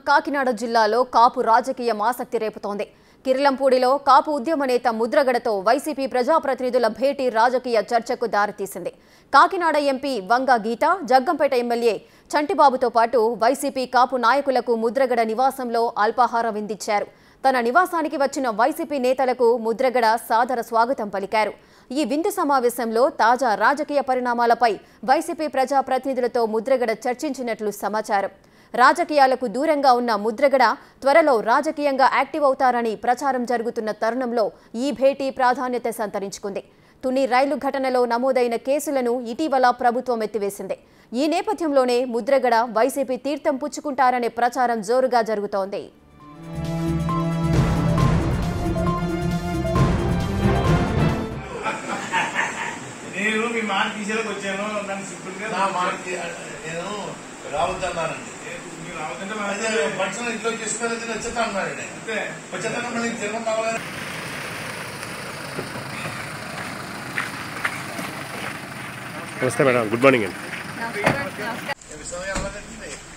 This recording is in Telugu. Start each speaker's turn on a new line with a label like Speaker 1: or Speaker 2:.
Speaker 1: కాకినాడ జిల్లాలో కాపు రాజకీయం ఆసక్తి రేపుతోంది కిర్లంపూడిలో కాపు ఉద్యమ నేత ముద్రగడతో వైసీపీ ప్రజాప్రతినిధుల భేటీ రాజకీయ చర్చకు దారితీసింది కాకినాడ ఎంపీ వంగ గీత జగ్గంపేట ఎమ్మెల్యే చంటిబాబుతో పాటు వైసీపీ కాపు నాయకులకు ముద్రగడ నివాసంలో అల్పాహారం విందించారు తన నివాసానికి వచ్చిన వైసీపీ నేతలకు ముద్రగడ సాదర స్వాగతం పలికారు ఈ విందు సమావేశంలో తాజా రాజకీయ పరిణామాలపై వైసీపీ ప్రజాప్రతినిధులతో ముద్రగడ చర్చించినట్లు సమాచారం రాజకీయాలకు దూరంగా ఉన్న ముద్రగడ త్వరలో రాజకీయంగా యాక్టివ్ అవుతారని ప్రచారం జరుగుతున్న తరుణంలో ఈ భేటీ ప్రాధాన్యత సంతరించుకుంది తుని రైలు ఘటనలో నమోదైన కేసులను ఇటీవల ప్రభుత్వం ఎత్తివేసింది ఈ నేపథ్యంలోనే ముద్రగడ వైసీపీ తీర్థం పుచ్చుకుంటారనే ప్రచారం జోరుగా జరుగుతోంది
Speaker 2: నేను మీ మాట తీసేలకు వచ్చాను నన్ను సింపుల్ గా
Speaker 3: నా మాటకి నేను రావద్దన్నానండి
Speaker 2: మీరు రావద్దంటే
Speaker 3: అయితే
Speaker 2: అయితే
Speaker 3: మనుషులు ఇంట్లో చేసుకుని వచ్చేస్తా అన్నాడు నేను
Speaker 2: అంతే
Speaker 3: వచ్చేస్తాను మళ్ళీ తిరగం కావాలని
Speaker 4: నమస్తే మేడం గుడ్ మార్నింగ్ అండి
Speaker 3: విషయం ఎలా జరిగింది